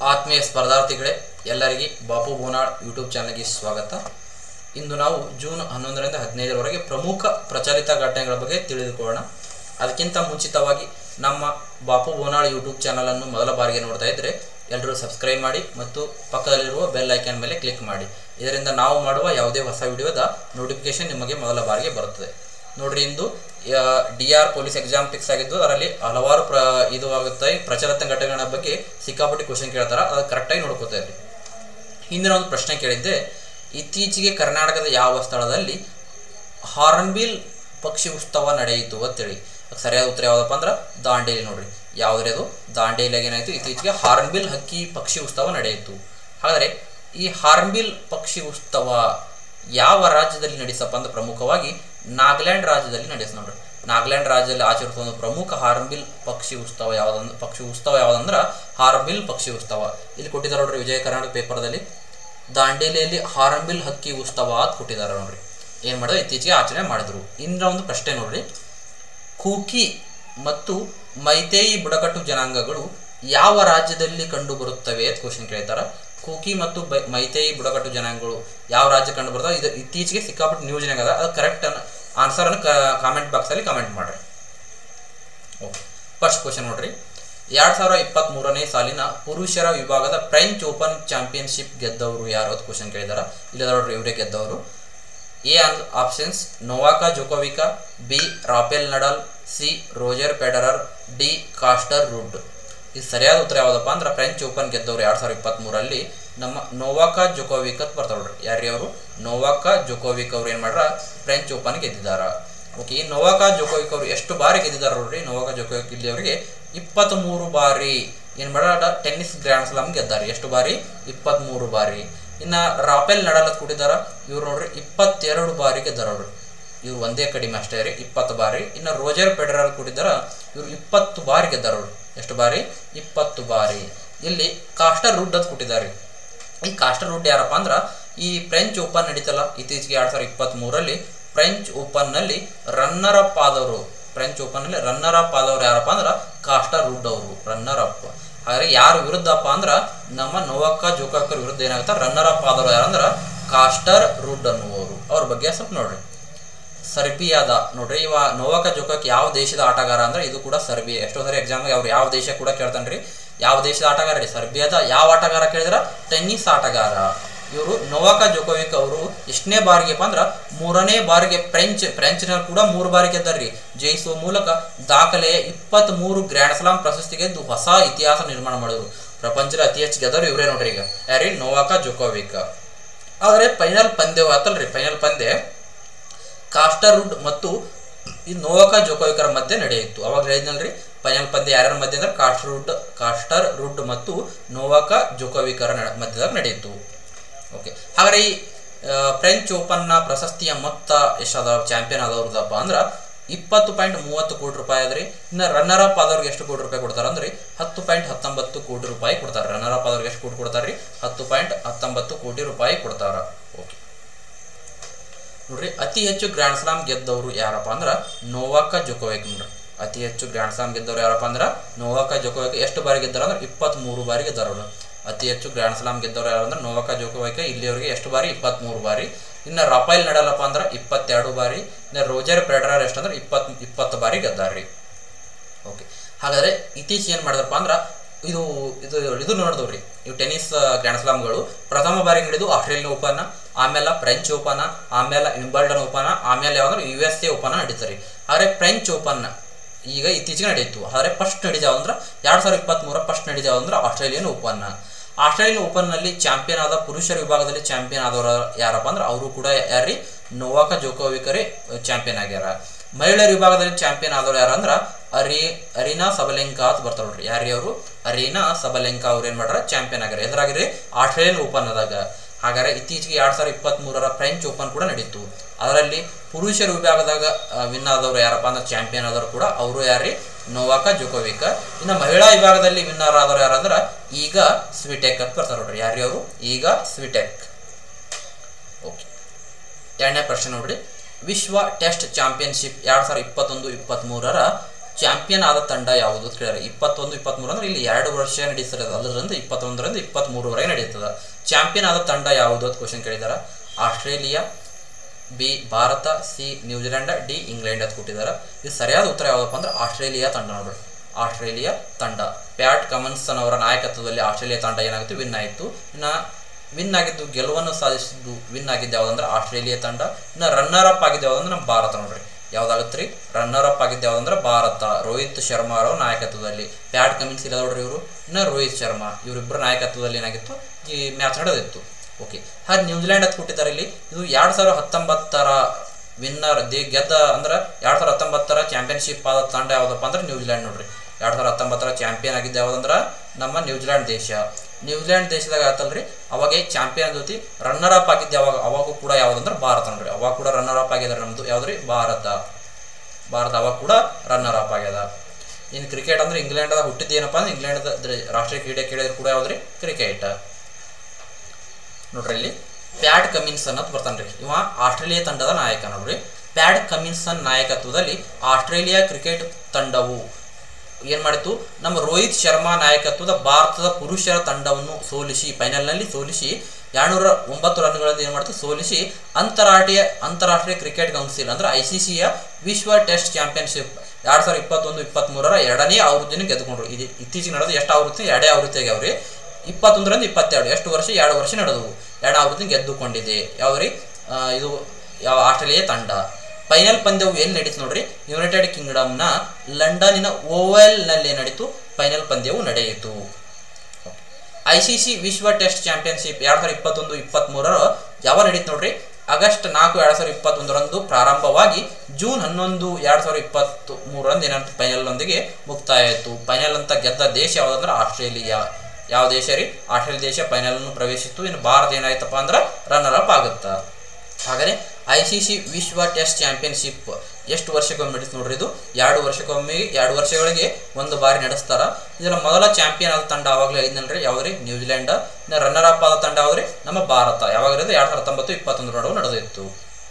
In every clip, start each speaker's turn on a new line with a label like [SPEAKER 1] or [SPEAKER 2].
[SPEAKER 1] ಆತ್ಮೀಯ ಸ್ಪರ್ಧಾರ್ಥಿಗಳೇ ಎಲ್ಲರಿಗೆ ಬಾಪು ಬೋನಾಳ್ ಯೂಟ್ಯೂಬ್ ಚಾನಲ್ಗೆ ಸ್ವಾಗತ ಇಂದು ನಾವು ಜೂನ್ ಹನ್ನೊಂದರಿಂದ ಹದಿನೈದರವರೆಗೆ ಪ್ರಮುಖ ಪ್ರಚಲಿತ ಘಟನೆಗಳ ಬಗ್ಗೆ ತಿಳಿದುಕೊಳ್ಳೋಣ ಅದಕ್ಕಿಂತ ಮುಂಚಿತವಾಗಿ ನಮ್ಮ ಬಾಪು ಬೋನಾಳ್ ಯೂಟ್ಯೂಬ್ ಚಾನಲನ್ನು ಮೊದಲ ಬಾರಿಗೆ ನೋಡ್ತಾ ಇದ್ದರೆ ಎಲ್ಲರೂ ಸಬ್ಸ್ಕ್ರೈಬ್ ಮಾಡಿ ಮತ್ತು ಪಕ್ಕದಲ್ಲಿರುವ ಬೆಲ್ ಐಕಾನ್ ಮೇಲೆ ಕ್ಲಿಕ್ ಮಾಡಿ ಇದರಿಂದ ನಾವು ಮಾಡುವ ಯಾವುದೇ ಹೊಸ ವಿಡಿಯೋದ ನೋಟಿಫಿಕೇಶನ್ ನಿಮಗೆ ಮೊದಲ ಬಾರಿಗೆ ಬರುತ್ತದೆ ನೋಡ್ರಿ ಇಂದು D R police exam fix ಆಗಿದ್ದು ಅದರಲ್ಲಿ ಹಲವಾರು ಪ್ರ ಇದು ಆಗುತ್ತೆ ಪ್ರಚಲಿತ ಘಟನೆಗಳ ಬಗ್ಗೆ ಸಿಕ್ಕಾಪಟ್ಟೆ ಕ್ವಶನ್ ಕೇಳ್ತಾರೆ ಅದು ಕರೆಕ್ಟಾಗಿ ನೋಡ್ಕೋತಾ ಇರ್ರಿ ಹಿಂದಿನ ಒಂದು ಪ್ರಶ್ನೆ ಕೇಳಿದ್ದೆ ಇತ್ತೀಚೆಗೆ ಕರ್ನಾಟಕದ ಯಾವ ಸ್ಥಳದಲ್ಲಿ ಹಾರ್ನ್ಬಿಲ್ ಪಕ್ಷಿ ಉತ್ಸವ ನಡೆಯಿತು ಅಂತೇಳಿ ಅದಕ್ಕೆ ಸರಿಯಾದ ಉತ್ತರ ಯಾವುದಪ್ಪ ಅಂದ್ರೆ ದಾಂಡೇಲಿ ನೋಡ್ರಿ ಯಾವುದ್ರಿ ಅದು ದಾಂಡೇಲಿಯಾಗ ಏನಾಯಿತು ಇತ್ತೀಚೆಗೆ ಹಾರ್ನ್ಬಿಲ್ ಹಕ್ಕಿ ಪಕ್ಷಿ ಉತ್ಸವ ನಡೆಯಿತು ಹಾಗಾದರೆ ಈ ಹಾರ್ನ್ಬಿಲ್ ಪಕ್ಷಿ ಉತ್ಸವ ಯಾವ ರಾಜ್ಯದಲ್ಲಿ ನಡೆಸಪ್ಪ ಅಂದ್ರೆ ಪ್ರಮುಖವಾಗಿ ನಾಗಾಲ್ಯಾಂಡ್ ರಾಜ್ಯದಲ್ಲಿ ನಡೆಸ ನೋಡ್ರಿ ನಾಗಾಲ್ಯಾಂಡ್ ರಾಜ್ಯದಲ್ಲಿ ಆಚರಿಸುವ ಒಂದು ಪ್ರಮುಖ ಹಾರ್ನ್ಬಿಲ್ ಪಕ್ಷಿ ಉತ್ಸವ ಯಾವುದಂದ್ರೆ ಪಕ್ಷಿ ಉತ್ಸವ ಯಾವುದಂದ್ರೆ ಹಾರ್ನ್ಬಿಲ್ ಪಕ್ಷಿ ಉತ್ಸವ ಇಲ್ಲಿ ಕೊಟ್ಟಿದ್ದಾರೆ ನೋಡ್ರಿ ವಿಜಯ ಕರ್ನಾಟಕ ಪೇಪರ್ದಲ್ಲಿ ದಾಂಡೇಲಿಯಲ್ಲಿ ಹಾರ್ನ್ಬಿಲ್ ಹಕ್ಕಿ ಉತ್ಸವ ಅಂತ ಕೊಟ್ಟಿದ್ದಾರೆ ನೋಡ್ರಿ ಏನು ಮಾಡಿದ್ರು ಇತ್ತೀಚೆಗೆ ಆಚರಣೆ ಮಾಡಿದ್ರು ಇನ್ನರ ಒಂದು ಪ್ರಶ್ನೆ ನೋಡ್ರಿ ಕೂಕಿ ಮತ್ತು ಮೈತೇಯಿ ಬುಡಕಟ್ಟು ಜನಾಂಗಗಳು ಯಾವ ರಾಜ್ಯದಲ್ಲಿ ಕಂಡು ಬರುತ್ತವೆ ಅಂತ ಕ್ವಶನ್ ಕೇಳ್ತಾರೆ ಕೂಕಿ ಮತ್ತು ಬೈ ಮೈತೇಯಿ ಬುಡಕಟ್ಟು ಜನಾಂಗಗಳು ಯಾವ ರಾಜ್ಯ ಕಂಡು ಬರ್ತವೆ ಇದು ಇತ್ತೀಚೆಗೆ ಸಿಕ್ಕಾಪಟ್ಟು ನ್ಯೂಸ್ನಾಗ ಅದ ಅದು ಕರೆಕ್ಟ್ ಆನ್ಸರನ್ನು ಕಾಮೆಂಟ್ ಬಾಕ್ಸಲ್ಲಿ ಕಮೆಂಟ್ ಮಾಡ್ರಿ ಓಕೆ ಫಸ್ಟ್ ಕ್ವಶನ್ ನೋಡ್ರಿ ಎರಡು ಸಾವಿರ ಇಪ್ಪತ್ತ್ಮೂರನೇ ಸಾಲಿನ ಪುರುಷರ ವಿಭಾಗದ ಫ್ರೆಂಚ್ ಓಪನ್ ಚಾಂಪಿಯನ್ಶಿಪ್ ಗೆದ್ದವರು ಯಾರು ಅಂತ ಕ್ವಶನ್ ಕೇಳಿದಾರ ಇಲ್ಲ ನೋಡ್ರಿ ಇವರೇ ಗೆದ್ದವರು A options Novak Djokovic B Rafael Nadal C Roger Federer D Casper Ruud ಇದು ಸರಿಯಾದ ಉತ್ತರ ಯಾವುದಪ್ಪ ಅಂದ್ರೆ ಫ್ರೆಂಚ್ ಓಪನ್ ಗೆದ್ದವರು ಎರಡು ಸಾವಿರದ ಇಪ್ಪತ್ತ್ಮೂರಲ್ಲಿ ನಮ್ಮ ನೋವಾಕಾ ಜೊಕೋವಿಕ್ ಅಂತ ಬರ್ತಾವೆ ನೋಡ್ರಿ ಯಾರ್ರಿ ಅವರು ನೋವಾಕಾ ಜೊಕೋವಿಕ್ ಅವ್ರು ಏನು ಮಾಡ್ರ ಫ್ರೆಂಚ್ ಓಪನ್ ಗೆದ್ದಿದ್ದಾರ ಓಕೆ ಈ ನೋವಾಕಾ ಜೊಕೋವಿಕ್ ಅವರು ಎಷ್ಟು ಬಾರಿ ಗೆದ್ದಿದ್ದಾರೆ ನೋಡ್ರಿ ನೋವಾಕಾ ಜೊಕೋವಿಕ್ ಇಲ್ಲಿ ಅವರಿಗೆ ಇಪ್ಪತ್ತ್ಮೂರು ಬಾರಿ ಏನು ಮಾಡ್ರ ಟೆನ್ನಿಸ್ ಗ್ರ್ಯಾಂಡ್ ಸ್ಲಾಮ್ ಗೆದ್ದಾರೆ ಎಷ್ಟು ಬಾರಿ ಇಪ್ಪತ್ತ್ಮೂರು ಬಾರಿ ಇನ್ನು ರಾಫೆಲ್ ನಡಲ್ ಅಂತ ಕೊಟ್ಟಿದ್ದಾರೆ ಇವ್ರು ನೋಡ್ರಿ ಇಪ್ಪತ್ತೆರಡು ಬಾರಿ ಗೆದ್ದಾರ ಅವ್ರು ಇವ್ರು ಒಂದೇ ಕಡಿಮೆ ಅಷ್ಟೇ ರೀ ಇಪ್ಪತ್ತು ಬಾರಿ ಇನ್ನು ರೋಜರ್ ಫೆಡರರ್ ಕೊಟ್ಟಿದ್ದಾರ ಇವ್ರು ಇಪ್ಪತ್ತು ಬಾರಿ ಗೆದ್ದಾರ ಅವ್ರು ಎಷ್ಟು ಬಾರಿ ಇಪ್ಪತ್ತು ಬಾರಿ ಇಲ್ಲಿ ಕಾಸ್ಟರ್ ರುಡ್ ಅಂತ ಕೊಟ್ಟಿದ್ದಾರೆ ಈ ಕಾಸ್ಟರ್ ರುಡ್ ಯಾರಪ್ಪ ಅಂದ್ರೆ ಈ ಫ್ರೆಂಚ್ ಓಪನ್ ನಡೀತಲ್ಲ ಇತ್ತೀಚೆಗೆ ಎರಡು ಸಾವಿರದ ಇಪ್ಪತ್ತ್ಮೂರಲ್ಲಿ ಫ್ರೆಂಚ್ ಓಪನ್ನಲ್ಲಿ ರನ್ನರ್ ಅಪ್ ಆದವರು ಫ್ರೆಂಚ್ ಓಪನ್ನಲ್ಲಿ ರನ್ನರ್ ಅಪ್ ಆದವ್ರು ಯಾರಪ್ಪ ಅಂದ್ರೆ ಕಾಸ್ಟರ್ ರುಡ್ ಅವರು ರನ್ನರ್ ಅಪ್ ಹಾಗಾದ್ರೆ ಯಾರು ವಿರುದ್ಧಪ್ಪ ಅಂದ್ರೆ ನಮ್ಮ ನೋವಕ್ಕ ಜೋಕಾಕರ್ ವಿರುದ್ಧ ಏನಾಗುತ್ತೆ ರನ್ನರ್ ಅಪ್ ಆದವರು ಯಾರಂದ್ರೆ ಕಾಸ್ಟರ್ ರುಡ್ ಅನ್ನುವರು ಅವ್ರ ಬಗ್ಗೆ ಸ್ವಲ್ಪ ನೋಡ್ರಿ ಸರ್ಬಿಯಾದ ನೋಡ್ರಿ ಇವ ನೋವಾಕ ಜೋಕಾಕ್ ಯಾವ ದೇಶದ ಆಟಗಾರ ಅಂದ್ರೆ ಇದು ಕೂಡ ಸರ್ಬಿಯಾ ಎಷ್ಟೋ ಸರಿ ಎಕ್ಸಾಮ್ಗೆ ಅವ್ರು ಯಾವ ದೇಶ ಕೂಡ ಕೇಳ್ತಾನ್ರಿ ಯಾವ ದೇಶದ ಆಟಗಾರ ರೀ ಸರ್ಬಿಯಾದ ಯಾವ ಆಟಗಾರ ಕೇಳಿದ್ರ ಟೆನ್ನಿಸ್ ಆಟಗಾರ ಇವರು ನೋವಾಕ ಜೋಕೋವಿಕ್ ಅವರು ಎಷ್ಟನೇ ಬಾರಿಗೆಪ್ಪ ಅಂದ್ರೆ ಮೂರನೇ ಬಾರಿಗೆ ಫ್ರೆಂಚ್ ಫ್ರೆಂಚ್ನ ಕೂಡ ಮೂರು ಬಾರಿ ಗೆದ್ದಾರ್ರಿ ಜಯಿಸುವ ಮೂಲಕ ದಾಖಲೆಯ ಇಪ್ಪತ್ತ್ ಮೂರು ಗ್ರ್ಯಾಂಡ್ ಸ್ಲಾಮ್ ಪ್ರಶಸ್ತಿ ಗೆದ್ದು ಹೊಸ ಇತಿಹಾಸ ನಿರ್ಮಾಣ ಮಾಡಿದ್ರು ಪ್ರಪಂಚದ ಅತಿ ಹೆಚ್ಚು ಗೆದ್ದವರು ಇವರೇ ನೋಡ್ರಿ ಈಗ ಯಾರಿ ನೋವಾಕ ಜೋಕೋವಿಕ್ ಆದರೆ ಫೈನಲ್ ಪಂದ್ಯ ಆತಲ್ರಿ ಫೈನಲ್ ಪಂದ್ಯ ಕಾಸ್ಟರ್ ರುಡ್ ಮತ್ತು ಈ ನೋವಾಕ ಜೋಕೋವಿಕರ ಮಧ್ಯೆ ನಡೆಯಿತು ಅವಾಗ ಹೇಳಿದ್ನಲ್ರಿ ಫೈನಲ್ ಪಂದ್ಯ ಯಾರ್ಯಾರ ಮಧ್ಯೆ ಅಂದ್ರೆ ಕಾಸ್ಟರ್ ರುಡ್ ಕಾಸ್ಟರ್ ರುಡ್ ಮತ್ತು ನೋವಾಕ ಜೋಕೋವಿಕರ ಮಧ್ಯದಾಗ ನಡೆಯಿತು ಓಕೆ ಹಾಗಾದ್ರೆ ಈ ಫ್ರೆಂಚ್ ಓಪನ್ನ ಪ್ರಶಸ್ತಿಯ ಮೊತ್ತ ಎಷ್ಟಾದ ಚಾಂಪಿಯನ್ ಆದವ್ರದಪ್ಪ ಅಂದ್ರೆ ಇಪ್ಪತ್ತು ಪಾಯಿಂಟ್ ಮೂವತ್ತು ಕೋಟಿ ರೂಪಾಯಿ ಅದ್ರಿ ಇನ್ನು ರನ್ನರ್ ಅಪ್ ಆದವ್ರಿಗೆ ಎಷ್ಟು ಕೋಟಿ ರೂಪಾಯಿ ಕೊಡ್ತಾರೆ ಅಂದ್ರೆ ಹತ್ತು ಪಾಯಿಂಟ್ ಹತ್ತೊಂಬತ್ತು ಕೋಟಿ ರೂಪಾಯಿ ಕೊಡ್ತಾರೆ ರನ್ನರ್ ಅಪ್ ಆದವ್ರಿಗೆ ಎಷ್ಟು ಕೋಟಿ ಕೊಡ್ತಾರೆ ರೀ ಹತ್ತು ಪಾಯಿಂಟ್ ಹತ್ತೊಂಬತ್ತು ಕೋಟಿ ರೂಪಾಯಿ ಕೊಡ್ತಾರ ಓಕೆ ನೋಡ್ರಿ ಅತಿ ಹೆಚ್ಚು ಗ್ರ್ಯಾಂಡ್ ಸ್ಲಾಮ್ ಗೆದ್ದವರು ಯಾರಪ್ಪ ಅಂದ್ರೆ ನೋವಾಕ ಜೊಕೋವಿಕ್ ನೋಡ್ರಿ ಅತಿ ಹೆಚ್ಚು ಗ್ರ್ಯಾಂಡ್ ಸ್ಲಾಮ್ ಗೆದ್ದವ್ರು ಯಾರಪ್ಪ ಅಂದ್ರೆ ನೋವಾಕ ಜೊಕೋವಿಕ್ ಎಷ್ಟು ಬಾರಿ ಗೆದ್ದಾರ ಅಂದ್ರೆ ಇಪ್ಪತ್ತ್ಮೂರು ಬಾರಿ ಗೆದ್ದಾರ ಅವರು ಅತಿ ಹೆಚ್ಚು ಗ್ರ್ಯಾಂಡ್ ಸ್ಲಾಮ್ ಗೆದ್ದವ್ರು ಯಾರು ಅಂದ್ರೆ ನೋವಾಕ ಜೋಕೋವಿಕ್ ಇಲ್ಲಿವರೆಗೆ ಎಷ್ಟು ಬಾರಿ ಇಪ್ಪತ್ತ್ಮೂರು ಬಾರಿ ಇನ್ನು ರಫೈಲ್ ನಡಲಪ್ಪ ಅಂದ್ರೆ ಇಪ್ಪತ್ತೆರಡು ಬಾರಿ ಇನ್ನು ರೋಜರ್ ಫೆಡರರ್ ಎಷ್ಟು ಅಂದ್ರೆ ಇಪ್ಪತ್ ಇಪ್ಪತ್ತು ಬಾರಿ ಗೆದ್ದಾರ್ರಿ ಓಕೆ ಹಾಗಾದ್ರೆ ಇತ್ತೀಚೆಗೆ ಏನು ಮಾಡಿದ್ರಪ್ಪ ಅಂದ್ರೆ ಇದು ಇದು ಇದು ನೋಡಿದವ್ರಿ ಇವು ಟೆನ್ನಿಸ್ ಗ್ರ್ಯಾಂಡ್ ಸ್ಲಾಮ್ಗಳು ಪ್ರಥಮ ಬಾರಿ ನಡೆದು ಆಸ್ಟ್ರೇಲಿಯನ್ ಓಪನ್ ಆಮೇಲೆ ಫ್ರೆಂಚ್ ಓಪನ್ ಆಮೇಲೆ ವಿಂಬಲ್ಡನ್ ಓಪನ್ ಆಮೇಲೆ ಯಾವಂದ್ರೆ ಯು ಎಸ್ ಎ ಓಪನ್ ನಡೀತಾರೆ ಆದರೆ ಫ್ರೆಂಚ್ ಓಪನ್ ಈಗ ಇತ್ತೀಚೆಗೆ ನಡೆಯಿತು ಆದರೆ ಫಸ್ಟ್ ನಡೀತಾವ ಅಂದ್ರೆ ಎರಡು ಸಾವಿರದ ಇಪ್ಪತ್ತ್ಮೂರ ಫಸ್ಟ್ ನಡೀತಾವ ಅಂದ್ರೆ ಆಸ್ಟ್ರೇಲಿಯನ್ ಓಪನ್ ಆಸ್ಟ್ರೇಲಿಯನ್ ಓಪನ್ನಲ್ಲಿ ಚಾಂಪಿಯನ್ ಆದ ಪುರುಷರ ವಿಭಾಗದಲ್ಲಿ ಚಾಂಪಿಯನ್ ಆದವರು ಯಾರಪ್ಪ ಅಂದ್ರೆ ಅವರು ಕೂಡ ಯಾರಿ ನೋವಾಕ ಜೋಕೋವಿಕರೇ ಚಾಂಪಿಯನ್ ಆಗ್ಯಾರ ಮಹಿಳೆಯರ ವಿಭಾಗದಲ್ಲಿ ಚಾಂಪಿಯನ್ ಆದವ್ರು ಯಾರಂದ್ರೆ ಅರಿ ಅರೀನಾ ಸಬಲೆಂಕಾ ಅಂತ ಬರ್ತಾರೆ ನೋಡ್ರಿ ಯಾರಿ ಅವರು ಅರೀನಾ ಸಬಲೆಂಕಾ ಅವ್ರು ಏನು ಮಾಡ್ಯಾರ ಚಾಂಪಿಯನ್ ಆಗ್ಯಾರ ಎದುರಾಗಿರಿ ಆಸ್ಟ್ರೇಲಿಯನ್ ಓಪನ್ ಆದಾಗ ಹಾಗಾದ್ರೆ ಇತ್ತೀಚೆಗೆ ಎರಡು ಸಾವಿರದ ಇಪ್ಪತ್ತ್ಮೂರರ ಫ್ರೆಂಚ್ ಓಪನ್ ಕೂಡ ನಡೀತು ಅದರಲ್ಲಿ ಪುರುಷರ ವಿಭಾಗದಾಗ ವಿನ್ ಆದವರು ಯಾರಪ್ಪ ಅಂದ್ರೆ ಚಾಂಪಿಯನ್ ಆದವರು ಕೂಡ ಅವರು ಯಾರಿ ನೋವಾಕ ಜೋಕೋವಿಕ್ ಇನ್ನು ಮಹಿಳಾ ವಿಭಾಗದಲ್ಲಿ ವಿನ್ನರ್ ಆದವರು ಯಾರಂದ್ರೆ ಈಗ ಸ್ವಿಟೆಕ್ ಅಂತ ಬರ್ತಾರೆ ನೋಡ್ರಿ ಯಾರಿ ಅವರು ಈಗ ಸ್ವಿಟೆಕ್ ಓಕೆ ಎರಡನೇ ಪ್ರಶ್ನೆ ನೋಡ್ರಿ ವಿಶ್ವ ಟೆಸ್ಟ್ ಚಾಂಪಿಯನ್ಶಿಪ್ ಎರಡು ಸಾವಿರದ ಇಪ್ಪತ್ತೊಂದು ಇಪ್ಪತ್ತ್ಮೂರರ ಚಾಂಪಿಯನ್ ಆದ ತಂಡ ಯಾವುದು ಅಂತ ಕೇಳಿದ್ರೆ ಇಪ್ಪತ್ತೊಂದು ಇಪ್ಪತ್ತ್ಮೂರು ಅಂದ್ರೆ ಇಲ್ಲಿ ಎರಡು ವರ್ಷ ನಡೀತಿರೋದು ಅದರಿಂದ ಇಪ್ಪತ್ತೊಂದರಿಂದ ಇಪ್ಪತ್ತ್ಮೂರವರೆಗೆ ನಡೀತದೆ ಚಾಂಪಿಯನ್ ಆದ ತಂಡ ಯಾವುದು ಅಂತ ಕ್ವಶನ್ ಕೇಳಿದಾರೆ Australia B Bharat C New Zealand D England ಅಂತ ಕೊಟ್ಟಿದ್ದಾರೆ ಇದು ಸರಿಯಾದ ಉತ್ತರ ಯಾವುದಪ್ಪ ಅಂದ್ರೆ ಆಸ್ಟ್ರೇಲಿಯಾ ತಂಡ ನೋಡ್ರಿ ಆಸ್ಟ್ರೇಲಿಯಾ ತಂಡ ಪ್ಯಾಟ್ ಕಮನ್ಸನ್ ಅವರ ನಾಯಕತ್ವದಲ್ಲಿ ಆಸ್ಟ್ರೇಲಿಯಾ ತಂಡ ಏನಾಗಿತ್ತು ವಿನ್ ಆಯಿತು ಇನ್ನು ವಿನ್ ಆಗಿದ್ದು ಗೆಲುವನ್ನು ಸಾಧಿಸಿದ್ದು ವಿನ್ ಆಗಿದ್ದು ಯಾವುದಂದ್ರೆ ಆಸ್ಟ್ರೇಲಿಯಾ ತಂಡ ಇನ್ನು ರನ್ನರ್ ಅಪ್ ಆಗಿದ್ದು ಯಾವುದಂದ್ರೆ ನಮ್ಮ ಭಾರತ ನೋಡ್ರಿ ಯಾವ್ದಾಗತ್ತೆ ರೀ ರನ್ನರ್ ಅಪ್ ಆಗಿದ್ದು ಯಾವುದಂದ್ರೆ ಭಾರತ ರೋಹಿತ್ ಶರ್ಮಾ ಅವರ ನಾಯಕತ್ವದಲ್ಲಿ ಪ್ಯಾಟ್ ಕಮಿನ್ಸ್ ಇಲ್ಲ ನೋಡ್ರಿ ಇವರು ಇನ್ನು ರೋಹಿತ್ ಶರ್ಮಾ ಇವರಿಬ್ಬರ ನಾಯಕತ್ವದಲ್ಲಿ ಏನಾಗಿತ್ತು ಈ ಮ್ಯಾಚ್ ನಡೆದಿತ್ತು ಓಕೆ ಹಾಗೆ ನ್ಯೂಜಿಲೆಂಡ್ ಅಂತ ಕೊಟ್ಟಿದ್ದಾರೆ ಇಲ್ಲಿ ಇದು ಎರಡು ಸಾವಿರದ ಹತ್ತೊಂಬತ್ತರ ವಿನ್ನರ್ ದೇ ಗೆದ್ದ ಅಂದ್ರೆ ಎರಡು ಸಾವಿರದ ಹತ್ತೊಂಬತ್ತರ ಚಾಂಪಿಯನ್ಶಿಪ್ ಆದ ತಂಡ ಯಾವುದಪ್ಪ ಅಂದ್ರೆ ನ್ಯೂಜಿಲೆಂಡ್ ನೋಡ್ರಿ ಎರಡು ಸಾವಿರದ ಹತ್ತೊಂಬತ್ತರ ಚಾಂಪಿಯನ್ ಆಗಿದ್ದು ಯಾವುದಂದ್ರೆ ನಮ್ಮ ನ್ಯೂಜಿಲೆಂಡ್ ದೇಶ ನ್ಯೂಜಿಲೆಂಡ್ ದೇಶದಾಗ ಆತಲ್ರಿ ಅವಾಗ ಚಾಂಪಿಯನ್ ಜೊತೆ ರನ್ನರ್ ಅಪ್ ಆಗಿದ್ದು ಯಾವಾಗ ಅವಾಗೂ ಕೂಡ ಯಾವುದಂದ್ರೆ ಭಾರತ ನೋಡ್ರಿ ಅವಾಗ ಕೂಡ ರನ್ನರ್ ಅಪ್ ಆಗಿದ್ದಾರೆ ನಮ್ಮದು ಯಾವ್ದ್ರಿ ಭಾರತ ಭಾರತ ಅವಾಗ ಕೂಡ ರನ್ನರ್ ಅಪ್ ಆಗ್ಯದ ಇನ್ನು ಕ್ರಿಕೆಟ್ ಅಂದ್ರೆ ಇಂಗ್ಲೆಂಡ್ ಹುಟ್ಟಿದ್ದು ಏನಪ್ಪ ಅಂದ್ರೆ ಇಂಗ್ಲೆಂಡ್ ರಾಷ್ಟ್ರೀಯ ಕ್ರೀಡೆ ಕೇಳಿದ್ರು ಕೂಡ ಯಾವ್ದ್ರಿ ಕ್ರಿಕೆಟ್ ನೋಡ್ರಿ ಇಲ್ಲಿ ಪ್ಯಾಡ್ ಕಮಿನ್ಸ್ ಅನ್ನೋದು ಬರ್ತಾನ್ರಿ ಇವ ಆಸ್ಟ್ರೇಲಿಯಾ ತಂಡದ ನಾಯಕ ನೋಡ್ರಿ ಪ್ಯಾಡ್ ಕಮಿನ್ಸನ್ ನಾಯಕತ್ವದಲ್ಲಿ ಆಸ್ಟ್ರೇಲಿಯಾ ಕ್ರಿಕೆಟ್ ತಂಡವು ಏನ್ ಮಾಡಿತು ನಮ್ಮ ರೋಹಿತ್ ಶರ್ಮಾ ನಾಯಕತ್ವದ ಭಾರತದ ಪುರುಷರ ತಂಡವನ್ನು ಸೋಲಿಸಿ ಫೈನಲ್ನಲ್ಲಿ ಸೋಲಿಸಿ ಎರಡ್ನೂರ ಒಂಬತ್ತು ರನ್ಗಳನ್ನು ಏನು ಮಾಡ್ತು ಸೋಲಿಸಿ ಅಂತಾರಾಷ್ಟ್ರೀಯ ಅಂತಾರಾಷ್ಟ್ರೀಯ ಕ್ರಿಕೆಟ್ ಕೌನ್ಸಿಲ್ ಅಂದ್ರೆ ಐ ಸಿ ಸಿಯ ವಿಶ್ವ ಟೆಸ್ಟ್ ಚಾಂಪಿಯನ್ಶಿಪ್ ಎರಡ್ ಸಾವಿರದ ಇಪ್ಪತ್ತೊಂದು ಇಪ್ಪತ್ತ್ಮೂರರ ಎರಡನೇ ಆವೃತ್ತಿನ ಗೆದ್ದುಕೊಂಡ್ರು ಇದು ಇತ್ತೀಚೆಗೆ ನಡೆದು ಎಷ್ಟು ಆವೃತ್ತಿ ಎರಡೇ ಆವೃತ್ತಿ ಆಗ್ಯಾವ್ರಿ ಇಪ್ಪತ್ತೊಂದರಿಂದ ಇಪ್ಪತ್ತೆರಡು ಎಷ್ಟು ವರ್ಷ ಎರಡು ವರ್ಷ ನಡೆದವು ಎರಡು ಆವೃತ್ತಿ ಗೆದ್ದುಕೊಂಡಿದೆ ಯಾವ್ರಿ ಆ, ಇದು ಯಾವ ಆಸ್ಟ್ರೇಲಿಯಾ ತಂಡ ಫೈನಲ್ ಪಂದ್ಯವು ಎಲ್ಲಿ ನಡೀತು ನೋಡ್ರಿ ಯುನೈಟೆಡ್ ಕಿಂಗ್ಡಮ್ನ ಲಂಡನ್ನಿನ ಓವೆಲ್ನಲ್ಲಿ ನಡೀತು ಫೈನಲ್ ಪಂದ್ಯವು ನಡೆಯಿತು ಐ ಸಿ ಸಿ ವಿಶ್ವ ಟೆಸ್ಟ್ ಚಾಂಪಿಯನ್ಶಿಪ್ ಎರಡ್ ಸಾವಿರದ ಇಪ್ಪತ್ತೊಂದು ಇಪ್ಪತ್ತ್ಮೂರರ ಯಾವ ನಡೀತು ನೋಡ್ರಿ ಆಗಸ್ಟ್ ನಾಲ್ಕು ಎರಡ್ ಸಾವಿರದ ಇಪ್ಪತ್ತೊಂದರಂದು ಪ್ರಾರಂಭವಾಗಿ ಜೂನ್ ಹನ್ನೊಂದು ಎರಡ್ ಸಾವಿರದ ಇಪ್ಪತ್ತು ಮೂರರಂದು ಏನಾಯ್ತು ಫೈನಲ್ ನೊಂದಿಗೆ ಮುಕ್ತಾಯ ಆಯಿತು ಫೈನಲ್ ಅಂತ ಗೆದ್ದ ದೇಶ ಯಾವುದಂದ್ರೆ ಆಸ್ಟ್ರೇಲಿಯಾ ಯಾವ ದೇಶ ರೀ ಆಸ್ಟ್ರೇಲಿಯಾ ದೇಶ ಫೈನಲ್ ಅನ್ನು ಪ್ರವೇಶಿಸಿತು ಇನ್ನು ಭಾರತ ಏನಾಯ್ತಪ್ಪ ಅಂದ್ರೆ ರನ್ನರ್ ಅಪ್ ಆಗುತ್ತಾ ಹಾಗಾದ್ರೆ ಐ ಸಿ ಸಿ ವಿಶ್ವ ಟೆಸ್ಟ್ ಚಾಂಪಿಯನ್ಶಿಪ್ ಎಷ್ಟು ವರ್ಷಕ್ಕೊಮ್ಮೆ ನಡೀತು ನೋಡ್ರಿ ಇದು ಎರಡು ವರ್ಷಕ್ಕೊಮ್ಮೆ ಎರಡು ವರ್ಷಗಳಿಗೆ ಒಂದು ಬಾರಿ ನಡೆಸ್ತಾರ ಇದರ ಮೊದಲ ಚಾಂಪಿಯನ್ ಆದ ತಂಡ ಆವಾಗಲೇ ಐದನಲ್ರಿ ಯಾವ್ದ್ರಿ ನ್ಯೂಜಿಲೆಂಡ್ ಇನ್ನು ರನ್ನರ್ ಅಪ್ ಆದ ತಂಡ ಯಾವ್ದ್ರಿ ನಮ್ಮ ಭಾರತ ಯಾವಾಗ ಎರಡ್ ಸಾವಿರದ ಹತ್ತೊಂಬತ್ತು ಇಪ್ಪತ್ತೊಂದರ ನಡುವೆ ನಡೆದಿತ್ತು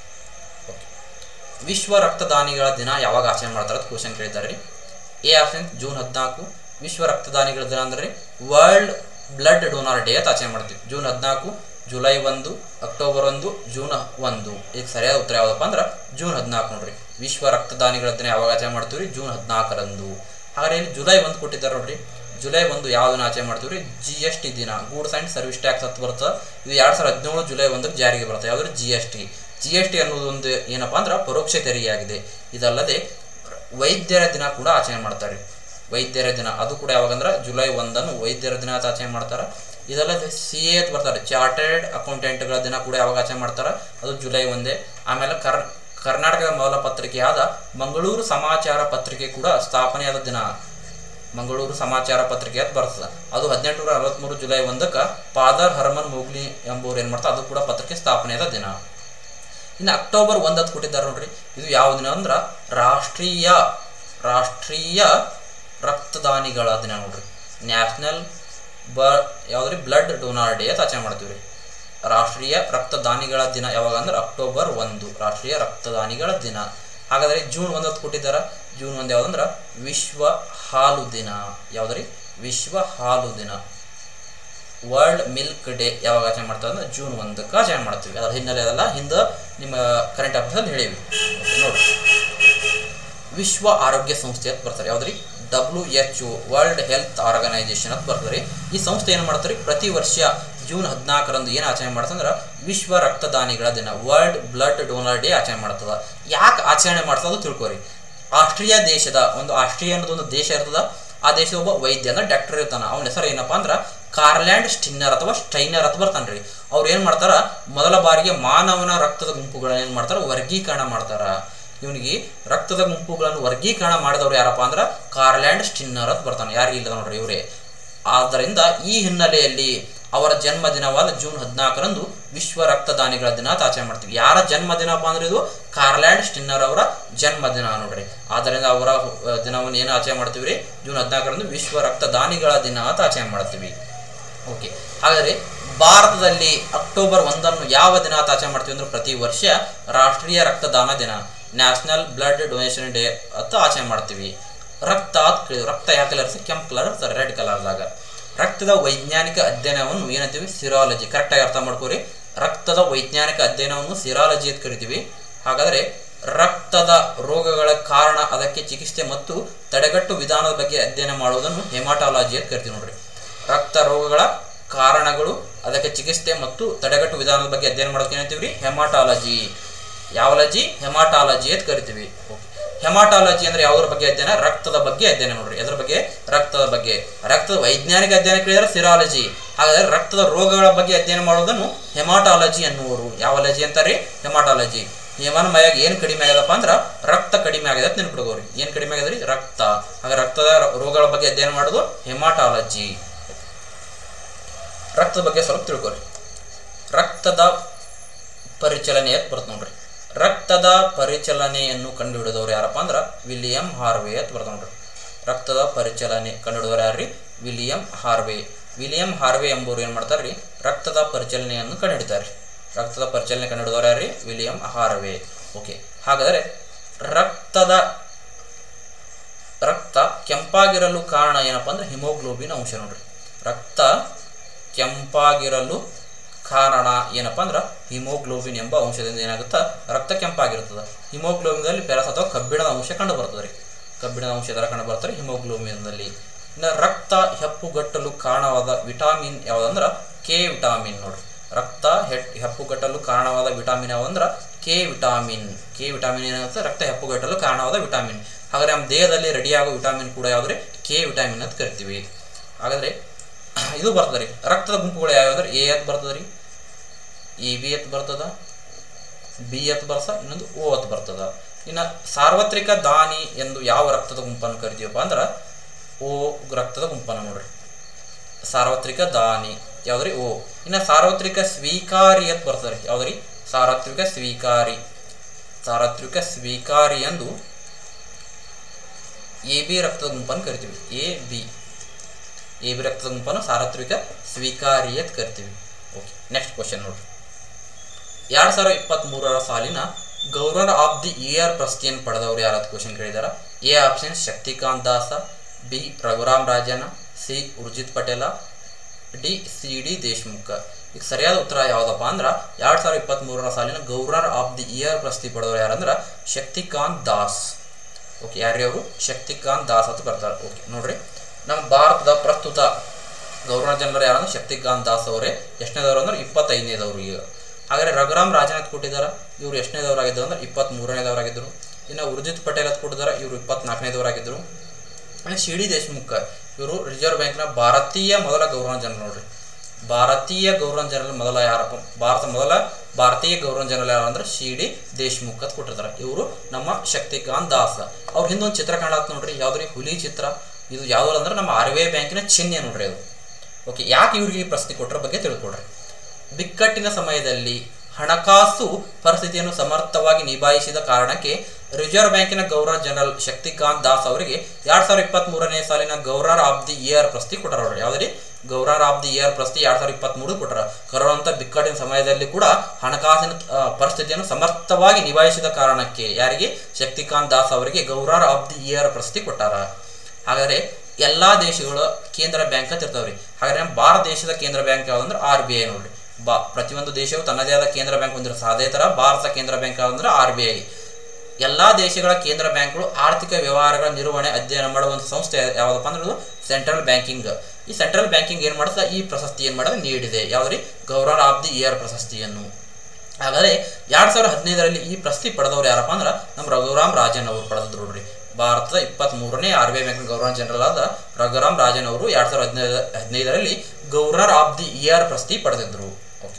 [SPEAKER 1] ವಿಶ್ವ ರಕ್ತದಾನಿಗಳ ದಿನ ಯಾವಾಗ ಆಚರಣೆ ಮಾಡ್ತಾರೆ ಅಂತ ಕ್ವಶನ್ ಕೇಳಿದ್ದಾರೆ ರೀ ಎ ಆಪ್ಷನ್ ಜೂನ್ ಹದಿನಾಲ್ಕು ವಿಶ್ವ ರಕ್ತದಾನಿಗಳ ದಿನ ಅಂದ್ರೆ ವರ್ಲ್ಡ್ ಬ್ಲಡ್ ಡೋನಾರ್ ಡೇ ಅಂತ ಆಚರಣೆ ಮಾಡ್ತೀವಿ ಜೂನ್ ಹದಿನಾಲ್ಕು ಜುಲೈ ಒಂದು ಅಕ್ಟೋಬರ್ ಒಂದು ಜೂನ್ ಒಂದು ಈಗ ಸರಿಯಾದ ಉತ್ತರ ಯಾವುದಪ್ಪ ಅಂದ್ರೆ ಜೂನ್ ಹದಿನಾಲ್ಕು ನೋಡ್ರಿ ವಿಶ್ವ ರಕ್ತದಾನಿಗಳ ದಿನ ಯಾವಾಗ ಆಚರಣೆ ಮಾಡ್ತೀವಿ ಜೂನ್ ಹದಿನಾಲ್ಕರಂದು ಹಾಗಾದ್ರೆ ಇಲ್ಲಿ ಜುಲೈ ಒಂದು ಕೊಟ್ಟಿದ್ದಾರೆ ನೋಡ್ರಿ ಜುಲೈ ಒಂದು ಯಾವ ದಿನ ಆಚರಣೆ ಮಾಡ್ತೀವಿ ಜಿ ಎಸ್ ಟಿ ದಿನ ಗೂಡ್ಸ್ ಆ್ಯಂಡ್ ಸರ್ವಿಸ್ ಟ್ಯಾಕ್ಸ್ ಅಂತ ಬರ್ತದೆ ಇದು ಎರಡು ಸಾವಿರದ ಹದಿನೇಳು ಜುಲೈ ಒಂದಕ್ಕೆ ಜಾರಿಗೆ ಬರುತ್ತೆ ಯಾವ್ದು G S T G S T ಅನ್ನೋದು ಒಂದು ಏನಪ್ಪಾ ಅಂದ್ರೆ ಪರೋಕ್ಷ ತೆರಿಗೆಯಾಗಿದೆ ಇದಲ್ಲದೆ ವೈದ್ಯರ ದಿನ ಕೂಡ ಆಚರಣೆ ಮಾಡ್ತಾರೆ ವೈದ್ಯರ ದಿನ ಅದು ಕೂಡ ಯಾವಾಗಂದ್ರೆ ಜುಲೈ ಒಂದನ್ನು ವೈದ್ಯರ ದಿನ ಅಂತ ಆಚರಣೆ ಮಾಡ್ತಾರೆ ಇದಲ್ಲದೆ ಸಿ ಎ ಅಂತ ಬರ್ತಾರೆ ಚಾರ್ಟರ್ಡ್ ಅಕೌಂಟೆಂಟ್ಗಳ ದಿನ ಕೂಡ ಯಾವಾಗ ಆಚರಣೆ ಮಾಡ್ತಾರೆ ಅದು ಜುಲೈ ಒಂದೇ ಆಮೇಲೆ ಕರ್ ಕರ್ನಾಟಕದ ಮೊದಲ ಪತ್ರಿಕೆಯಾದ ಮಂಗಳೂರು ಸಮಾಚಾರ ಪತ್ರಿಕೆ ಕೂಡ ಸ್ಥಾಪನೆಯಾದ ದಿನ ಮಂಗಳೂರು ಸಮಾಚಾರ ಪತ್ರಿಕೆ ಅಂತ ಬರ್ತದೆ ಅದು ಹದಿನೆಂಟುನೂರ ಅರವತ್ತ್ಮೂರು ಜುಲೈ ಒಂದಕ್ಕೆ ಫಾದರ್ ಹರ್ಮನ್ ಮೂಗ್ಲಿ ಎಂಬುವರು ಏನು ಮಾಡ್ತಾರೆ ಅದು ಕೂಡ ಪತ್ರಿಕೆ ಸ್ಥಾಪನೆಯಾದ ದಿನ ಇನ್ನು ಅಕ್ಟೋಬರ್ ಒಂದತ್ತು ಕೊಟ್ಟಿದ್ದಾರೆ ನೋಡ್ರಿ ಇದು ಯಾವ ದಿನ ಅಂದ್ರೆ ರಾಷ್ಟ್ರೀಯ ರಾಷ್ಟ್ರೀಯ ರಕ್ತದಾನಿಗಳ ದಿನ ನೋಡ್ರಿ ನ್ಯಾಷನಲ್ ಬ ಯಾವ್ದ್ರಿ ಬ್ಲಡ್ ಡೋನಾರ್ ಡೇ ಅಂತ ಆಚರಣೆ ಮಾಡ್ತೀವಿ ರೀ ರಾಷ್ಟ್ರೀಯ ರಕ್ತದಾನಿಗಳ ದಿನ ಯಾವಾಗ ಅಂದ್ರೆ ಅಕ್ಟೋಬರ್ ಒಂದು ರಾಷ್ಟ್ರೀಯ ರಕ್ತದಾನಿಗಳ ದಿನ ಹಾಗಾದ್ರೆ ಜೂನ್ ಒಂದತ್ತು ಕೊಟ್ಟಿದ್ದಾರೆ ಜೂನ್ ಒಂದು ಯಾವ್ದಂದ್ರೆ ವಿಶ್ವ ಹಾಲು ದಿನ ಯಾವ್ದ್ರಿ ವಿಶ್ವ ಹಾಲು ದಿನ ವರ್ಲ್ಡ್ ಮಿಲ್ಕ್ ಡೇ ಯಾವಾಗ ಆಚರಣೆ ಮಾಡ್ತಾರೆ ಅಂದ್ರೆ ಜೂನ್ ಒಂದಕ್ಕೆ ಆಚರಣೆ ಮಾಡ್ತೀವಿ ಅದ್ರ ಹಿನ್ನೆಲೆ ಅದಲ್ಲ ಹಿಂದೆ ನಿಮ್ಮ ಕರೆಂಟ್ ಅಫೇರ್ಸಲ್ಲಿ ಹೇಳೀವಿ ಓಕೆ ನೋಡ್ರಿ ವಿಶ್ವ ಆರೋಗ್ಯ ಸಂಸ್ಥೆ ಅಂತ ಬರ್ತಾರೆ ಯಾವ್ದ್ರಿ W H O world health organisation ಅಂತ ಬರ್ತದೆ ಈ ಸಂಸ್ಥೆ ಏನು ಮಾಡ್ತಾರೆ ಪ್ರತಿ ವರ್ಷ ಜೂನ್ ಹದಿನಾಲ್ಕರಂದು ಏನು ಆಚರಣೆ ಮಾಡ್ತದೆ ಅಂದ್ರೆ ವಿಶ್ವ ರಕ್ತದಾನಿಗಳ ದಿನ ವರ್ಲ್ಡ್ ಬ್ಲಡ್ ಡೋನರ್ ಡೇ ಆಚರಣೆ ಮಾಡ್ತದ ಯಾಕೆ ಆಚರಣೆ ಮಾಡ್ತದ ತಿಳ್ಕೊರಿ ಆಸ್ಟ್ರಿಯಾ ದೇಶದ ಒಂದು ಆಸ್ಟ್ರಿಯಾ ಅನ್ನೋದು ಒಂದು ದೇಶ ಇರ್ತದ ಆ ದೇಶದ ಒಬ್ಬ ವೈದ್ಯ ಅಂದ್ರೆ ಡಾಕ್ಟರ್ ಇರ್ತಾನ ಅವನ ಹೆಸರು ಏನಪ್ಪಾ ಅಂದ್ರೆ ಕಾರ್ಲ್ಯಾಂಡ್ ಸ್ಟಿನ್ನರ್ ಅಥವಾ ಸ್ಟೈನರ್ ಅಂತ ಬರ್ತಾನ್ರಿ ಅವ್ರು ಏನ್ ಮಾಡ್ತಾರ ಮೊದಲ ಬಾರಿಗೆ ಮಾನವನ ರಕ್ತದ ಗುಂಪುಗಳನ್ನ ಏನ್ ಮಾಡ್ತಾರ ವರ್ಗೀಕರಣ ಮಾಡ್ತಾರ ಇವನಿಗೆ ರಕ್ತದ ಗುಂಪುಗಳನ್ನು ವರ್ಗೀಕರಣ ಮಾಡಿದವ್ರು ಯಾರಪ್ಪ ಅಂದ್ರೆ ಕಾರ್ಲ್ಯಾಂಡ್ ಸ್ಟಿನ್ನರ್ ಅಂತ ಬರ್ತಾನೆ ಯಾರು ಇಲ್ಲ ನೋಡ್ರಿ ಇವರೇ ಆದ್ದರಿಂದ ಈ ಹಿನ್ನೆಲೆಯಲ್ಲಿ ಅವರ ಜನ್ಮದಿನವಾದ ಜೂನ್ ಹದಿನಾಲ್ಕರಂದು ವಿಶ್ವ ರಕ್ತದಾನಿಗಳ ದಿನ ಅಂತ ಆಚರಣೆ ಮಾಡ್ತೀವಿ ಯಾರ ಜನ್ಮದಿನಪ್ಪ ಅಂದ್ರೆ ಇದು ಕಾರ್ಲ್ಯಾಂಡ್ ಸ್ಟಿನ್ನರ್ ಅವರ ಜನ್ಮದಿನ ನೋಡ್ರಿ ಆದ್ದರಿಂದ ಅವರ ಅಹ್, ದಿನವನ್ನು ಏನು ಆಚರಣೆ ಮಾಡ್ತೀವಿ ರೀ ಜೂನ್ ಹದಿನಾಲ್ಕರಂದು ವಿಶ್ವ ರಕ್ತದಾನಿಗಳ ದಿನ ಅಂತ ಆಚರಣೆ ಮಾಡ್ತೀವಿ ಓಕೆ ಹಾಗಾದ್ರೆ ಭಾರತದಲ್ಲಿ ಅಕ್ಟೋಬರ್ ಒಂದನ್ನು ಯಾವ ದಿನ ಅಂತ ಆಚರಣೆ ಮಾಡ್ತೀವಿ ಅಂದ್ರೆ ಪ್ರತಿ ವರ್ಷ ರಾಷ್ಟ್ರೀಯ ರಕ್ತದಾನ ದಿನ ನ್ಯಾಷನಲ್ ಬ್ಲಡ್ ಡೊನೇಷನ್ ಡೇ ಅಂತ ಆಚರಣೆ ಮಾಡ್ತೀವಿ ರಕ್ತ ಅಂತ ಕೇಳಿದ್ವಿ ರಕ್ತ ಯಾವ ಕಲರ್ ಕೆಂಪು ಕಲರ್ ರೆಡ್ ಕಲರ್ದಾಗ ರಕ್ತದ ವೈಜ್ಞಾನಿಕ ಅಧ್ಯಯನವನ್ನು ಏನಂತೀವಿ ಸಿರಾಲಜಿ ಕರೆಕ್ಟಾಗಿ ಅರ್ಥ ಮಾಡ್ಕೋರಿ ರಕ್ತದ ವೈಜ್ಞಾನಿಕ ಅಧ್ಯಯನವನ್ನು ಸಿರಾಲಜಿ ಅಂತ ಕರಿತೀವಿ ಹಾಗಾದರೆ ರಕ್ತದ ರೋಗಗಳ ಕಾರಣ ಅದಕ್ಕೆ ಚಿಕಿತ್ಸೆ ಮತ್ತು ತಡೆಗಟ್ಟು ವಿಧಾನದ ಬಗ್ಗೆ ಅಧ್ಯಯನ ಮಾಡುವುದನ್ನು ಹೆಮಾಟಾಲಜಿ ಅಂತ ಕರಿತೀವಿ ನೋಡ್ರಿ ರಕ್ತ ರೋಗಗಳ ಕಾರಣಗಳು ಅದಕ್ಕೆ ಚಿಕಿತ್ಸೆ ಮತ್ತು ತಡೆಗಟ್ಟು ವಿಧಾನದ ಬಗ್ಗೆ ಅಧ್ಯಯನ ಮಾಡೋದಕ್ಕೆ ಏನಂತೀವಿ ರೀ ಹೆಮಾಟಾಲಜಿ ಯಾವಲಜಿ ಹೆಮಾಟಾಲಜಿ ಅಂತ ಕರಿತೀವಿ ಓಕೆ ಹೆಮಾಟಾಲಜಿ ಅಂದ್ರೆ ಯಾವುದ್ರ ಬಗ್ಗೆ ಅಧ್ಯಯನ ರಕ್ತದ ಬಗ್ಗೆ ಅಧ್ಯಯನ ನೋಡ್ರಿ ಎದ್ರ ಬಗ್ಗೆ ರಕ್ತದ ಬಗ್ಗೆ ರಕ್ತದ ವೈಜ್ಞಾನಿಕ ಅಧ್ಯಯನ ಕೇಳಿದ್ರೆ ಸಿರಾಲಜಿ ಹಾಗಾದ್ರೆ ರಕ್ತದ ರೋಗಗಳ ಬಗ್ಗೆ ಅಧ್ಯಯನ ಮಾಡೋದನ್ನು ಹೆಮಾಟಾಲಜಿ ಅನ್ನುವರು ಯಾವಲಜಿ ಅಂತಾರೆ ಹೆಮಾಟಾಲಜಿ ಹೇಮನಮಯಾಗಿ ಏನು ಕಡಿಮೆ ಆಗ್ಯದಪ್ಪ ಅಂದ್ರೆ ರಕ್ತ ಕಡಿಮೆ ಆಗಿದೆ ಅಂತ ನೆನ್ಪಿಡ್ಕೋರಿ ಏನು ಕಡಿಮೆ ಆಗ್ಯದ್ರಿ ರಕ್ತ ಹಾಗೆ ರಕ್ತದ ರೋಗಗಳ ಬಗ್ಗೆ ಅಧ್ಯಯನ ಮಾಡೋದು ಹೆಮಾಟಾಲಜಿ ರಕ್ತದ ಬಗ್ಗೆ ಸ್ವಲ್ಪ ತಿಳ್ಕೊರಿ ರಕ್ತದ ಪರಿಚಲನೆ ಅಂತ ಬರುತ್ತೆ ನೋಡ್ರಿ ರಕ್ತದ ಪರಿಚಲನೆಯನ್ನು ಕಂಡುಹಿಡಿದವರು ಯಾರಪ್ಪ ಅಂದ್ರೆ ವಿಲಿಯಂ ಹಾರ್ವೆ ಅಂತ ಬರ್ತಾವ ನೋಡ್ರಿ ರಕ್ತದ ಪರಿಚಲನೆ ಕಂಡುಹಿಡಿದವರು ಯಾರ್ರಿ ವಿಲಿಯಂ ಹಾರ್ವೆ ವಿಲಿಯಂ ಹಾರ್ವೆ ಎಂಬುವರು ಏನು ಮಾಡ್ತಾರೆ ರೀ ರಕ್ತದ ಪರಿಚಲನೆಯನ್ನು ಕಂಡುಹಿಡಿತಾರೆ ರಕ್ತದ ಪರಿಚಲನೆ ಕಂಡುಹಿಡಿದವರು ಯಾರ್ರಿ ವಿಲಿಯಂ ಹಾರ್ವೆ ಓಕೆ ಹಾಗಾದರೆ ರಕ್ತದ ರಕ್ತ ಕೆಂಪಾಗಿರಲು ಕಾರಣ ಏನಪ್ಪ ಅಂದ್ರೆ ಹಿಮೋಗ್ಲೋಬಿನ್ ಅಂಶ ನೋಡ್ರಿ ರಕ್ತ ಕೆಂಪಾಗಿರಲು ಕಾರಣ ಏನಪ್ಪ ಅಂದ್ರೆ ಹಿಮೋಗ್ಲೋಬಿನ್ ಎಂಬ ಅಂಶದಿಂದ ಏನಾಗುತ್ತಾ ರಕ್ತ ಕೆಂಪಾಗಿರ್ತದೆ ಹಿಮೋಗ್ಲೋಬಿನ್ದಲ್ಲಿ ಪೆರಸ್ ಅಥವಾ ಕಬ್ಬಿಣದ ಅಂಶ ಕಂಡು ಬರ್ತದೆ ರೀ ಕಬ್ಬಿಣದ ಅಂಶ ಇದರ ಕಂಡು ಬರ್ತಾರೆ ಹಿಮೋಗ್ಲೋಬಿನ್ನಲ್ಲಿ ಇನ್ನು ರಕ್ತ ಹೆಪ್ಪುಗಟ್ಟಲು ಕಾರಣವಾದ ವಿಟಾಮಿನ್ ಯಾವುದಂದ್ರೆ ಕೆ ವಿಟಾಮಿನ್ ನೋಡ್ರಿ ರಕ್ತ ಹೆಟ್ ಹೆಪ್ಪುಗಟ್ಟಲು ಕಾರಣವಾದ ವಿಟಾಮಿನ್ ಯಾವಂದ್ರೆ ಕೆ ವಿಟಾಮಿನ್ ಕೆ ವಿಟಾಮಿನ್ ಏನಾಗುತ್ತೆ ರಕ್ತ ಹೆಪ್ಪುಗಟ್ಟಲು ಕಾರಣವಾದ ವಿಟಾಮಿನ್ ಹಾಗಾದ್ರೆ ನಮ್ಮ ದೇಹದಲ್ಲಿ ರೆಡಿಯಾಗೋ ವಿಟಾಮಿನ್ ಕೂಡ ಯಾವ್ದ್ರೆ ಕೆ ವಿಟಾಮಿನ್ ಅಂತ ಕರಿತೀವಿ ಹಾಗಾದ್ರೆ ಇದು ಬರ್ತದೆ ರೀ ರಕ್ತದ ಗುಂಪುಗಳು ಯಾವ್ಯಾವ ಅಂದ್ರೆ ಎ ಎತ್ ಬರ್ತದೆ ರೀ ಎ ಬಿ ಎತ್ ಬರ್ತದ ಬಿ ಎತ್ ಬರ್ಸ ಇನ್ನೊಂದು ಓ ಎತ್ ಬರ್ತದ ಇನ್ನು ಸಾರ್ವತ್ರಿಕ ದಾನಿ ಎಂದು ಯಾವ ರಕ್ತದ ಗುಂಪನ್ನು ಕರಿತೀವಪ್ಪ ಅಂದ್ರೆ ಓ ರಕ್ತದ ಗುಂಪನ್ನು ನೋಡ್ರಿ ಸಾರ್ವತ್ರಿಕ ದಾನಿ ಯಾವ್ದ್ರಿ ಓ ಇನ್ನು ಸಾರ್ವತ್ರಿಕ ಸ್ವೀಕಾರಿ ಅಂತ ಬರ್ತದೆ ರೀ ಯಾವ್ದ್ರಿ ಸಾರ್ವತ್ರಿಕ ಸ್ವೀಕಾರಿ ಸಾರ್ವತ್ರಿಕ ಸ್ವೀಕಾರಿ ಎಂದು ಎ ಬಿ ರಕ್ತದ ಗುಂಪನ್ನು ಕರಿತೀವಿ ಎ ಬಿ ಎ ಬಿ ರಕ್ತದ ಗುಂಪನ್ನು ಸಾರ್ವತ್ರಿಕ ಸ್ವೀಕಾರಿ ಅಂತ ಕರಿತೀವಿ ಓಕೆ ನೆಕ್ಸ್ಟ್ ಕ್ವಶನ್ ನೋಡ್ರಿ ಎರಡು ಸಾವಿರದ ಇಪ್ಪತ್ತ್ಮೂರರ ಸಾಲಿನ ಗೌರವ ಆಫ್ ದಿ ಇಯರ್ ಪ್ರಶಸ್ತಿಯನ್ನು ಪಡೆದವರು ಯಾರದು ಕ್ವಶನ್ ಕೇಳಿದಾರ A option Shaktikanta Das B Raghuram Rajan C Urjit Patel D C D Deshmukh ಈಗ ಸರಿಯಾದ ಉತ್ತರ ಯಾವುದಪ್ಪ ಅಂದ್ರೆ ಎರಡು ಸಾವಿರದ ಇಪ್ಪತ್ತ್ಮೂರರ ಸಾಲಿನ ಗೌರ್ನರ್ ಆಫ್ ದಿ ಇಯರ್ ಪ್ರಶಸ್ತಿ ಪಡೆದವರು ಯಾರಂದ್ರೆ ಶಕ್ತಿಕಾಂತ್ ದಾಸ್ ಓಕೆ ಯಾರ್ರಿ ಅವರು ಶಕ್ತಿಕಾಂತ್ ದಾಸ್ ಅಂತ ಬರ್ತಾರೆ ಓಕೆ ನೋಡ್ರಿ ನಮ್ಮ ಭಾರತದ ಪ್ರಸ್ತುತ ಗವರ್ನರ್ ಜನರಲ್ ಯಾರಂದ್ರೆ ಶಕ್ತಿಕಾಂತ್ ದಾಸ್ ಅವರೇ ಎಷ್ಟನೇದವರು ಅಂದ್ರೆ ಇಪ್ಪತ್ತೈದನೇದವರು ಈಗ ಹಾಗಾದ್ರೆ ರಘುರಾಮ್ ರಾಜನ್ ಅಂತ ಕೊಟ್ಟಿದ್ದಾರೆ ಇವರು ಎಷ್ಟನೇದವರಾಗಿದ್ದರು ಅಂದ್ರೆ ಇಪ್ಪತ್ತ್ ಮೂರನೇದವರಾಗಿದ್ದರು ಇನ್ನು ಉರ್ಜಿತ್ ಪಟೇಲ್ ಅಂತ ಕೊಟ್ಟಿದ್ದಾರೆ ಇವರು ಇಪ್ಪತ್ನಾಲ್ಕನೇದವರಾಗಿದ್ದರು ಆಮೇಲೆ ಸಿ ಡಿ ದೇಶ್ಮುಖ್ ಇವರು ರಿಸರ್ವ್ ಬ್ಯಾಂಕ್ನ ಭಾರತೀಯ ಮೊದಲ ಗವರ್ನರ್ ಜನರಲ್ ನೋಡ್ರಿ ಭಾರತೀಯ ಗವರ್ನರ್ ಜನರಲ್ ಮೊದಲ ಯಾರಪ್ಪ ಭಾರತ ಮೊದಲ ಭಾರತೀಯ ಗವರ್ನರ್ ಜನರಲ್ ಯಾರು ಅಂದ್ರೆ ಸಿ ಡಿ ದೇಶ್ಮುಖ್ ಅಂತ ಕೊಟ್ಟಿರ್ತಾರೆ ಇವರು ನಮ್ಮ ಶಕ್ತಿಕಾಂತ್ ದಾಸ್ ಅವ್ರ ಹಿಂದೊಂದು ಚಿತ್ರ ಕಾಣತ್ ನೋಡ್ರಿ ಯಾವ್ದ್ರಿ ಹುಲಿ ಚಿತ್ರ ಇದು ಯಾವ್ದು ಅಂದ್ರೆ ನಮ್ಮ ಆರ್ ಬಿ ಐ ಬ್ಯಾಂಕಿನ ಚಿಹ್ನೆ ನೋಡ್ರಿ ಅದು ಓಕೆ ಯಾಕೆ ಇವ್ರಿಗೆ ಈ ಪ್ರಶ್ನೆ ಕೊಟ್ಟರ ಬಗ್ಗೆ ತಿಳ್ಕೊಡ್ರಿ ಬಿಕ್ಕಟ್ಟಿನ ಸಮಯದಲ್ಲಿ ಹಣಕಾಸು ಪರಿಸ್ಥಿತಿಯನ್ನು ಸಮರ್ಥವಾಗಿ ನಿಭಾಯಿಸಿದ ಕಾರಣಕ್ಕೆ ರಿಸರ್ವ್ ಬ್ಯಾಂಕಿನ ಗವರ್ನರ್ ಜನರಲ್ ಶಕ್ತಿಕಾಂತ್ ದಾಸ್ ಅವರಿಗೆ ಎರಡ್ ಸಾವಿರದ ಇಪ್ಪತ್ತ್ ಮೂರನೇ ಸಾಲಿನ ಗವರ್ನರ್ ಆಫ್ ದಿ ಇಯರ್ ಪ್ರಶಸ್ತಿ ಕೊಟ್ಟರ ಅವ್ರು ಯಾವ್ದ್ರಿ ಗವರ್ನರ್ ಆಫ್ ದಿ ಇಯರ್ ಪ್ರಶಸ್ತಿ ಎರಡ್ ಸಾವಿರದ ಇಪ್ಪತ್ತ್ ಮೂರು ಕೊಟ್ಟರ ಕರೋನಂತ ಬಿಕ್ಕಟ್ಟಿನ ಸಮಯದಲ್ಲಿ ಕೂಡ ಹಣಕಾಸಿನ ಆ, ಪರಿಸ್ಥಿತಿಯನ್ನು ಸಮರ್ಥವಾಗಿ ನಿಭಾಯಿಸಿದ ಕಾರಣಕ್ಕೆ ಯಾರಿಗೆ ಶಕ್ತಿಕಾಂತ್ ದಾಸ್ ಅವರಿಗೆ ಗವರ್ನರ್ ಆಫ್ ದಿ ಇಯರ್ ಪ್ರಶಸ್ತಿ ಕೊಟ್ಟಾರ ಹಾಗಾದ್ರೆ ಎಲ್ಲಾ ದೇಶಗಳ ಕೇಂದ್ರ ಬ್ಯಾಂಕ್ ಅಂತ ಇರ್ತಾವ್ರಿ ಹಾಗಾದ್ರೆ ನಮ್ಮ ಭಾರತ ದೇಶದ ಕೇಂದ್ರ ಬ್ಯಾಂಕ್ ಯಾವ್ದಂದ್ರೆ ಆರ್ ಬಿ ಐ ನೋಡ್ರಿ ಬಾ ಪ್ರತಿಯೊಂದು ದೇಶವು ತನ್ನದೇ ಆದ ಕೇಂದ್ರ ಬ್ಯಾಂಕ್ ಹೊಂದಿರುತ್ತೆ ಅದೇ ತರ ಭಾರತ ಕೇಂದ್ರ ಬ್ಯಾಂಕ್ ಯಾವಂದ್ರೆ ಆರ್ ಬಿ ಐ ಎಲ್ಲಾ ದೇಶಗಳ ಕೇಂದ್ರ ಬ್ಯಾಂಕ್ಗಳು ಆರ್ಥಿಕ ವ್ಯವಹಾರಗಳ ನಿರ್ವಹಣೆ ಅಧ್ಯಯನ ಮಾಡುವಂತ ಸಂಸ್ಥೆ ಯಾವ್ದಪ್ಪ ಅಂದ್ರೆ ಅದು ಸೆಂಟ್ರಲ್ ಬ್ಯಾಂಕಿಂಗ್ ಈ ಸೆಂಟ್ರಲ್ ಬ್ಯಾಂಕಿಂಗ್ ಏನ್ ಮಾಡುತ್ತೆ ಈ ಪ್ರಶಸ್ತಿ ಏನ್ ಮಾಡೋದು ನೀಡಿದೆ ಯಾವ್ದ್ರಿ ಗವರ್ನರ್ ಆಫ್ ದಿ ಇಯರ್ ಪ್ರಶಸ್ತಿಯನ್ನು ಹಾಗಾದ್ರೆ ಎರಡ್ ಸಾವಿರದ ಹದಿನೈದರಲ್ಲಿ ಈ ಪ್ರಶಸ್ತಿ ಪಡೆದವರು ಯಾರಪ್ಪ ಅಂದ್ರೆ ನಮ್ಮ ರಘುರಾಮ್ ರಾಜನ್ ಅವರು ಪಡೆದ್ರು ನೋಡ್ರಿ ಭಾರತದ ಇಪ್ಪತ್ತ್ ಮೂರನೇ R B I bank governor general ಆದ ರಘುರಾಮ್ ರಾಜನ್ ಅವರು ಎರಡ್ ಸಾವಿರದ ಹದಿನೈದು ಹದಿನೈದರಲ್ಲಿ ಗವರ್ನರ್ ಆಫ್ ದಿ ಇಯರ್ ಪ್ರಶಸ್ತಿ ಪಡೆದಿದ್ರು ಓಕೆ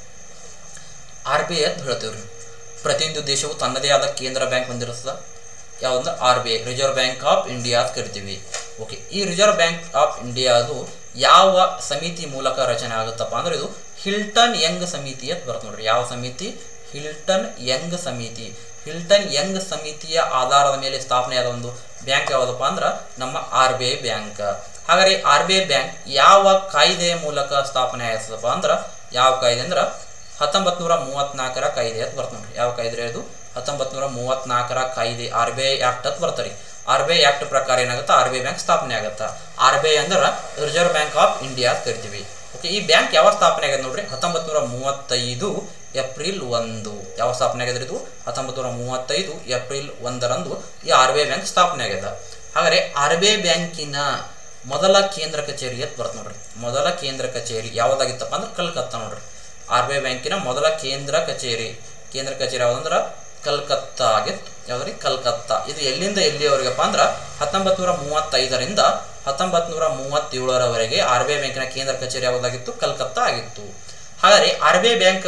[SPEAKER 1] ಆರ್ ಬಿ ಐ ಅಂತ ಹೇಳ್ತೇವ್ರಿ ಪ್ರತಿಯೊಂದು ದೇಶವು ತನ್ನದೇ ಆದ ಕೇಂದ್ರ ಬ್ಯಾಂಕ್ ಹೊಂದಿರ್ತದ ಯಾವಂದ್ರೆ R B I reserve bank of India ಅಂತ ಕರಿತೀವಿ ಓಕೆ ಈ ರಿಸರ್ವ್ ಬ್ಯಾಂಕ್ ಆಫ್ ಇಂಡಿಯಾದು ಯಾವ ಸಮಿತಿ ಮೂಲಕ ರಚನೆ ಆಗುತ್ತಪ್ಪ ಅಂದ್ರೆ ಇದು ಹಿಲ್ಟನ್ ಯಂಗ್ ಸಮಿತಿ ಅಂತ ಬರುತ್ತೆ ನೋಡ್ರಿ ಯಾವ ಸಮಿತಿ ಹಿಲ್ಟನ್ ಯಂಗ್ ಸಮಿತಿ ಹಿಲ್ಟನ್ ಯಂಗ್ ಸಮಿತಿಯ ಆಧಾರದ ಮೇಲೆ ಸ್ಥಾಪನೆಯಾದ ಒಂದು ಬ್ಯಾಂಕ್ ಯಾವುದಪ್ಪ ಅಂದ್ರೆ ನಮ್ಮ ಆರ್ ಬಿ ಐ ಬ್ಯಾಂಕ್ ಹಾಗಾದ್ರೆ ಆರ್ ಬಿ ಐ ಬ್ಯಾಂಕ್ ಯಾವ ಕಾಯ್ದೆಯ ಮೂಲಕ ಸ್ಥಾಪನೆ ಆಯ್ತದಪ್ಪ ಅಂದ್ರೆ ಯಾವ ಕಾಯ್ದೆ ಅಂದ್ರೆ ಹತ್ತೊಂಬತ್ತು ನೂರ ಮೂವತ್ನಾಲ್ಕರ ಕಾಯ್ದೆ ಅಂತ ಬರ್ತ ನೋಡ್ರಿ ಯಾವ ಕಾಯ್ದೆ ಅದು ಹತ್ತೊಂಬತ್ತು ನೂರ ಮೂವತ್ನಾಲ್ಕರ ಕಾಯ್ದೆ ಆರ್ ಬಿ ಐ ಆಕ್ಟ್ ಅಂತ ಬರ್ತಾರೆ ಆರ್ ಬಿ ಐ ಆಕ್ಟ್ ಪ್ರಕಾರ ಏನಾಗುತ್ತೆ ಆರ್ ಬಿ ಐ ಬ್ಯಾಂಕ್ ಸ್ಥಾಪನೆ ಆಗುತ್ತೆ ಆರ್ ಬಿ ಐ ಅಂದ್ರೆ ರಿಸರ್ವ್ ಬ್ಯಾಂಕ್ ಆಫ್ ಇಂಡಿಯಾ ಅಂತ ಕರಿತೀವಿ ಓಕೆ ಈ ಬ್ಯಾಂಕ್ ಯಾವ ಸ್ಥಾಪನೆ ಆಗಿದೆ ನೋಡ್ರಿ ಹತ್ತೊಂಬತ್ತು ನೂರ ಮೂವತ್ತೈದು ಏಪ್ರಿಲ್ ಒಂದು ಯಾವ ಸ್ಥಾಪನೆ ಆಗಿದೆ ಇದು ಹತ್ತೊಂಬತ್ತು ನೂರ ಮೂವತ್ತೈದು ಏಪ್ರಿಲ್ ಒಂದರಂದು ಈ ಆರ್ ಬಿ ಐ ಬ್ಯಾಂಕ್ ಸ್ಥಾಪನೆ ಆಗ್ಯದ ಹಾಗಾದ್ರೆ ಆರ್ ಬಿ ಐ ಬ್ಯಾಂಕಿನ ಮೊದಲ ಕೇಂದ್ರ ಕಚೇರಿ ಅಂತ ಬರುತ್ತೆ ನೋಡ್ರಿ ಮೊದಲ ಕೇಂದ್ರ ಕಚೇರಿ ಯಾವುದಾಗಿತ್ತಪ್ಪ ಅಂದ್ರೆ ಕಲ್ಕತ್ತಾ ನೋಡ್ರಿ ಆರ್ ಬಿ ಐ ಬ್ಯಾಂಕಿನ ಮೊದಲ ಕೇಂದ್ರ ಕಚೇರಿ ಕೇಂದ್ರ ಕಚೇರಿ ಯಾವುದಂದ್ರೆ ಕಲ್ಕತ್ತಾ ಆಗಿತ್ತು ಯಾವ್ದ್ರಿ ಕಲ್ಕತ್ತಾ ಇದು ಎಲ್ಲಿಂದ ಎಲ್ಲಿಯವರೆಗಪ್ಪ ಅಂದ್ರೆ ಹತ್ತೊಂಬತ್ತು ನೂರ ಮೂವತ್ತೈದರಿಂದ ಹತ್ತೊಂಬತ್ತು ನೂರ ಮೂವತ್ತೇಳರವರೆಗೆ ಆರ್ ಬಿ ಐ ಬ್ಯಾಂಕಿನ ಕೇಂದ್ರ ಕಚೇರಿ ಯಾವುದಾಗಿತ್ತು ಕಲ್ಕತ್ತಾ ಆಗಿತ್ತು ಹಾಗಾದ್ರೆ R B I bank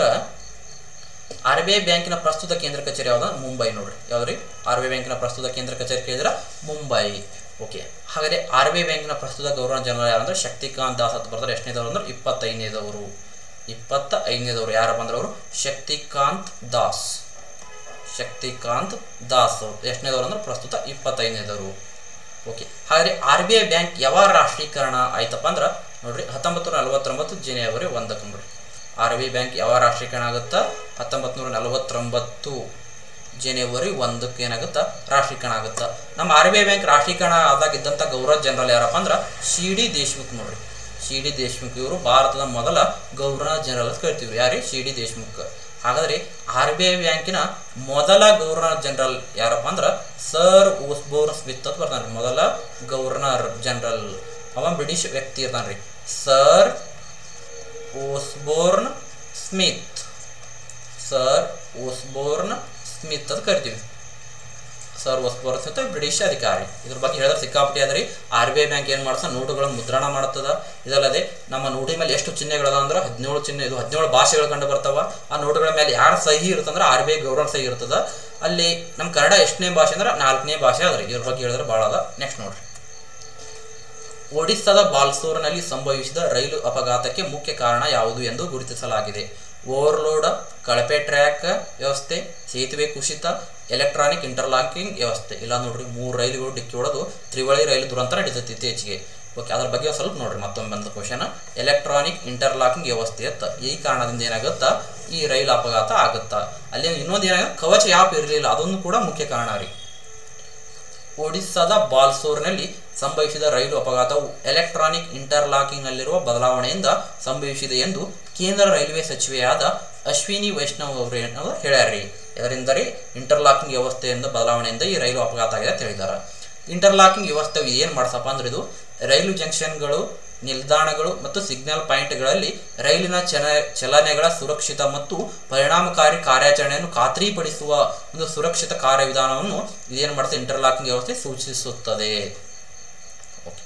[SPEAKER 1] R B I ಬ್ಯಾಂಕಿನ ಪ್ರಸ್ತುತ ಕೇಂದ್ರ ಕಚೇರಿ ಯಾವ್ದು ಮುಂಬೈ ನೋಡ್ರಿ ಯಾವ್ದ್ರಿ ಆರ್ ಬಿ ಐ ಬ್ಯಾಂಕಿನ ಪ್ರಸ್ತುತ ಕೇಂದ್ರ ಕಚೇರಿ ಕೇಳಿದ್ರೆ ಮುಂಬೈ ಓಕೆ ಹಾಗಾದ್ರೆ ಆರ್ ಬಿ ಐ ಬ್ಯಾಂಕಿನ ಪ್ರಸ್ತುತ ಗವರ್ನರ್ ಜನರಲ್ ಯಾರಂದ್ರೆ ಶಕ್ತಿಕಾಂತ್ ದಾಸ್ ಅಂತ ಬರ್ತಾರೆ ಎಷ್ಟನೇದವರು ಅಂದ್ರೆ ಇಪ್ಪತ್ತೈದನೇದವರು ಇಪ್ಪತ್ತ ಐದನೇದವರು ಯಾರಪ್ಪ ಅಂದ್ರೆ ಅವರು ಶಕ್ತಿಕಾಂತ್ ದಾಸ್ ಶಕ್ತಿಕಾಂತ್ ದಾಸ್ ಎಷ್ಟನೇದವರು ಅಂದ್ರೆ ಪ್ರಸ್ತುತ ಇಪ್ಪತ್ತೈದನೇದವರು ಓಕೆ ಹಾಗಾದ್ರೆ ಆರ್ ಬಿ ಐ ಬ್ಯಾಂಕ್ ಯಾವಾಗ ರಾಷ್ಟ್ರೀಕರಣ ಆಯ್ತಪ್ಪ ಅಂದ್ರೆ ನೋಡ್ರಿ ಹತ್ತೊಂಬತ್ತು ನೂರ ನಲವತ್ತೊಂಬತ್ತು ಜನವರಿ ಒಂದಕ್ಕೆ ನೋಡ್ರಿ ಆರ್ ಬಿ ಐ ಬ್ಯಾಂಕ್ ಯಾವಾಗ ರಾಷ್ಟ್ರೀಕರಣ ಆಗುತ್ತಾ ಹತ್ತೊಂಬತ್ತು ನೂರ ನಲವತ್ತೊಂಬತ್ತು ಜನವರಿ ಒಂದಕ್ಕೆ ಏನಾಗುತ್ತಾ ರಾಷ್ಟ್ರೀಕರಣ ಆಗುತ್ತಾ ನಮ್ಮ ಆರ್ ಬಿ ಐ ಬ್ಯಾಂಕ್ ರಾಷ್ಟ್ರೀಕರಣ ಆದಾಗಿದ್ದಂಥ ಗೌರವ ಜನರಲ್ ಯಾರಪ್ಪ ಅಂದ್ರೆ ಸಿ ಡಿ ದೇಶ್ಮುಖ್ ನೋಡ್ರಿ ಸಿ ಡಿ ದೇಶ್ಮುಖ್ ಇವರು ಭಾರತದ ಮೊದಲ ಗವರ್ನರ್ ಜನರಲ್ ಅಂತ ಕರಿತೀವಿ ಯಾರಿ ಸಿ ಡಿ ದೇಶ್ಮುಖ್ ಹಾಗಾದ್ರೆ ಆರ್ ಬಿ ಐ ಬ್ಯಾಂಕಿನ ಮೊದಲ ಗವರ್ನರ್ ಜನರಲ್ ಯಾರಪ್ಪ ಅಂದ್ರೆ ಸರ್ ಓಸ್ಬೋರ್ನ್ ಸ್ಮಿತ್ ಅಂತ ಬರ್ತಾನೆ ಮೊದಲ ಗವರ್ನರ್ ಜನರಲ್ ಅವ ಬ್ರಿಟಿಷ್ ವ್ಯಕ್ತಿ ಇರ್ತಾನ್ರಿ sir Osborne Smith sir Osborne Smith ಅಂತ ಕರಿತೀವಿ ಸರ್ ಓಸ್ಬೋರ್ನ್ ಸ್ಮಿತ್ ಬ್ರಿಟಿಷ್ ಅಧಿಕಾರಿ ಇದ್ರ ಬಗ್ಗೆ ಹೇಳಿದ್ರೆ ಸಿಕ್ಕಾಪಟ್ಟಿ ಅದ್ರಿ ಆರ್ ಬಿ ಐ ಬ್ಯಾಂಕ್ ಏನು ಮಾಡ್ಸ ನೋಟುಗಳನ್ನು ಮುದ್ರಣ ಮಾಡ್ತದ ಇದಲ್ಲದೆ ನಮ್ಮ ನೋಟಿನ ಮೇಲೆ ಎಷ್ಟು ಚಿಹ್ನೆಗಳದ ಅಂದ್ರೆ ಹದಿನೇಳು ಚಿಹ್ನೆ ಇದು ಹದಿನೇಳು ಭಾಷೆಗಳು ಕಂಡು ಬರ್ತಾವ ಆ ನೋಟುಗಳ ಮೇಲೆ ಯಾರ ಸಹಿ ಇರುತ್ತಂದ್ರೆ ಆರ್ ಬಿ ಐ ಗೌರ್ನರ್ ಸಹಿ ಇರ್ತದ ಅಲ್ಲಿ ನಮ್ಮ ಕನ್ನಡ ಎಷ್ಟನೇ ಭಾಷೆ ಅಂದ್ರೆ ನಾಲ್ಕನೇ ಭಾಷೆ ಅದ್ರಿ ಇದ್ರ ಬಗ್ಗೆ ಹೇಳಿದ್ರೆ ಭಾಳ ಅದ ನೆಕ್ಸ್ಟ್ ನೋಡ್ರಿ ಒಡಿಸ್ಸಾದ ಬಾಲ್ಸೋರ್ನಲ್ಲಿ ಸಂಭವಿಸಿದ ರೈಲು ಅಪಘಾತಕ್ಕೆ ಮುಖ್ಯ ಕಾರಣ ಯಾವುದು ಎಂದು ಗುರುತಿಸಲಾಗಿದೆ ಓವರ್ಲೋಡ್ ಕಳಪೆ ಟ್ರ್ಯಾಕ್ ವ್ಯವಸ್ಥೆ ಸೇತುವೆ ಕುಸಿತ ಎಲೆಕ್ಟ್ರಾನಿಕ್ ಇಂಟರ್ಲಾಕಿಂಗ್ ವ್ಯವಸ್ಥೆ ಇಲ್ಲ ನೋಡ್ರಿ ಮೂರು ರೈಲುಗಳು ಡಿಕ್ಕಿ ಹೊಡೆದು ತ್ರಿವಳಿ ರೈಲು ದುರಂತ ನಡೀತೈತಿ ಇತ್ತೀಚೆಗೆ ಓಕೆ ಅದ್ರ ಬಗ್ಗೆ ಒಂದ್ ಸ್ವಲ್ಪ ನೋಡ್ರಿ ಮತ್ತೊಮ್ಮೆ ಬಂದ ಕ್ವಶನ್ ಎಲೆಕ್ಟ್ರಾನಿಕ್ ಇಂಟರ್ಲಾಕಿಂಗ್ ವ್ಯವಸ್ಥೆ ಅತ್ತ ಈ ಕಾರಣದಿಂದ ಏನಾಗುತ್ತಾ ಈ ರೈಲು ಅಪಘಾತ ಆಗುತ್ತಾ ಅಲ್ಲಿ ಇನ್ನೊಂದು ಏನಾಗುತ್ತೆ ಕವಚ ಯಾಪ್ ಇರಲಿಲ್ಲ ಅದೊಂದು ಕೂಡ ಮುಖ್ಯ ಕಾರಣ ರೀ ಒಡಿಸ್ಸಾದ ಬಾಲ್ಸೋರ್ನಲ್ಲಿ ಸಂಭವಿಸಿದ ರೈಲು ಅಪಘಾತವು ಎಲೆಕ್ಟ್ರಾನಿಕ್ ಇಂಟರ್ಲಾಕಿಂಗ್ನಲ್ಲಿರುವ ಬದಲಾವಣೆಯಿಂದ ಸಂಭವಿಸಿದೆ ಎಂದು ಕೇಂದ್ರ ರೈಲ್ವೆ ಸಚಿವೆಯಾದ ಅಶ್ವಿನಿ ವೈಷ್ಣವ್ ಅವರು ಏನೋ ಹೇಳ್ಯಾರ್ರಿ ಇದರಿಂದ ರೀ ಇಂಟರ್ಲಾಕಿಂಗ್ ವ್ಯವಸ್ಥೆಯಿಂದ ಬದಲಾವಣೆಯಿಂದ ಈ ರೈಲು ಅಪಘಾತ ಆಗಿದೆ ಅಂತ ಹೇಳಿದ್ದಾರೆ ಇಂಟರ್ಲಾಕಿಂಗ್ ವ್ಯವಸ್ಥೆ ಏನು ಮಾಡ್ಸಪ್ಪ ಅಂದ್ರೆ ಇದು ರೈಲು ಜಂಕ್ಷನ್ಗಳು ನಿಲ್ದಾಣಗಳು ಮತ್ತು ಸಿಗ್ನಲ್ ಪಾಯಿಂಟ್ಗಳಲ್ಲಿ ರೈಲಿನ ಚಲ ಚಲನೆಗಳ ಸುರಕ್ಷಿತ ಮತ್ತು ಪರಿಣಾಮಕಾರಿ ಕಾರ್ಯಾಚರಣೆಯನ್ನು ಖಾತ್ರಿಪಡಿಸುವ ಒಂದು ಸುರಕ್ಷಿತ ಕಾರ್ಯವಿಧಾನವನ್ನು ಇದೇನು ಮಾಡುತ್ತೆ ಇಂಟರ್ಲಾಕಿಂಗ್ ವ್ಯವಸ್ಥೆ ಸೂಚಿಸುತ್ತದೆ ಓಕೆ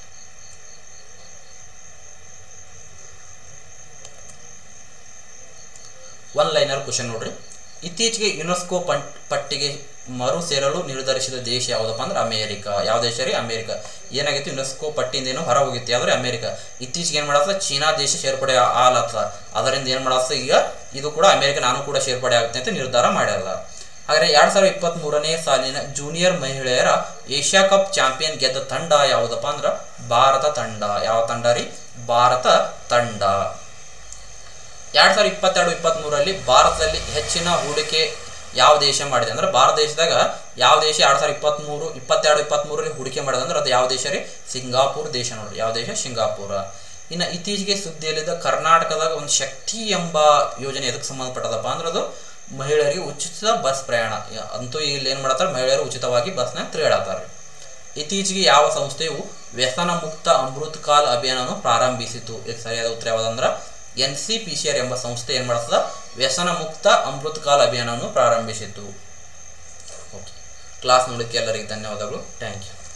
[SPEAKER 1] ಒನ್ ಲೈನರ್ ಕ್ವಶನ್ ನೋಡ್ರಿ ಇತ್ತೀಚೆಗೆ ಯುನೆಸ್ಕೋ ಪಂ ಪಟ್ಟಿಗೆ ಮರು ಸೇರಲು ನಿರ್ಧರಿಸಿದ ದೇಶ ಯಾವುದಪ್ಪ ಅಂದ್ರೆ ಅಮೇರಿಕ ಯಾವ ದೇಶ ರೀ ಅಮೇರಿಕ ಏನಾಗಿತ್ತು ಯುನೆಸ್ಕೋ ಪಟ್ಟಿಯಿಂದ ಏನೋ ಹೊರ ಹೋಗಿತ್ತು ಯಾವ್ದ್ರೆ ಅಮೇರಿಕ ಇತ್ತೀಚೆಗೆ ಏನು ಮಾಡತ್ತ ಚೀನಾ ದೇಶ ಸೇರ್ಪಡೆ ಆಲತ್ತ ಅದರಿಂದ ಏನು ಮಾಡತ್ತ ಈಗ ಇದು ಕೂಡ ಅಮೇರಿಕ ನಾನು ಕೂಡ ಸೇರ್ಪಡೆ ಆಗುತ್ತೆ ಅಂತ ನಿರ್ಧಾರ ಮಾಡ್ಯಾರ ಹಾಗಾದ್ರೆ ಎರಡ್ ಸಾವಿರದ ಇಪ್ಪತ್ತ್ ಮೂರನೇ ಸಾಲಿನ ಜೂನಿಯರ್ ಮಹಿಳೆಯರ ಏಷ್ಯಾ ಕಪ್ ಚಾಂಪಿಯನ್ ಗೆದ್ದ ತಂಡ ಯಾವುದಪ್ಪ ಅಂದ್ರೆ ಭಾರತ ತಂಡ ಯಾವ ತಂಡ ರೀ ಭಾರತ ತಂಡ ಎರಡ್ ಸಾವಿರದ ಇಪ್ಪತ್ತೆರಡು ಇಪ್ಪತ್ತ್ ಮೂರರಲ್ಲಿ ಭಾರತದಲ್ಲಿ ಹೆಚ್ಚಿನ ಹೂಡಿಕೆ ಯಾವ ದೇಶ ಮಾಡಿದೆ ಅಂದ್ರೆ ಭಾರತ ದೇಶದಾಗ ಯಾವ ದೇಶ ಎರಡ್ ಸಾವಿರದ ಇಪ್ಪತ್ತ್ ಮೂರು ಇಪ್ಪತ್ತೆರಡು ಇಪ್ಪತ್ತ್ ಮೂರರಲ್ಲಿ ಹೂಡಿಕೆ ಮಾಡಿದೆ ಅಂದ್ರೆ ಅದು ಯಾವ ದೇಶ ರೀ ಸಿಂಗಾಪುರ್ ದೇಶ ನೋಡ್ರಿ ಯಾವ ದೇಶ ಸಿಂಗಾಪುರ ಇನ್ನು ಇತ್ತೀಚೆಗೆ ಸುದ್ದಿಯಲ್ಲಿದ್ದ ಕರ್ನಾಟಕದಾಗ ಒಂದು ಶಕ್ತಿ ಎಂಬ ಯೋಜನೆ ಎದಕ್ಕೆ ಸಂಬಂಧಪಟ್ಟದಪ್ಪ ಅಂದ್ರೆ ಅದು ಮಹಿಳೆಯರಿಗೆ ಉಚಿತ ಬಸ್ ಪ್ರಯಾಣ ಅಂತೂ ಇಲ್ಲಿ ಏನು ಮಾಡತ್ತಾರೆ ಮಹಿಳೆಯರು ಉಚಿತವಾಗಿ ಬಸ್ನಾಗ ತಿರುಗಾಡತ್ತಾರೆ ಇತ್ತೀಚೆಗೆ ಯಾವ ಸಂಸ್ಥೆಯು ವ್ಯಸನ ಮುಕ್ತ ಅಮೃತ್ ಕಾಲ್ ಅಭಿಯಾನವನ್ನು ಪ್ರಾರಂಭಿಸಿತು ಇದಕ್ಕೆ ಸರಿಯಾದ ಉತ್ತರ ಯಾವುದಂದ್ರೆ N C P C R ಎಂಬ ಸಂಸ್ಥೆ ಏನು ಮಾಡ್ತದ ವ್ಯಸನ ಮುಕ್ತ ಅಮೃತ್ ಕಾಲ್ ಅಭಿಯಾನವನ್ನು ಪ್ರಾರಂಭಿಸಿತು ಓಕೆ ಕ್ಲಾಸ್ ನೋಡೋಕ್ಕೆ ಎಲ್ಲರಿಗೆ ಧನ್ಯವಾದಗಳು ಥ್ಯಾಂಕ್ ಯು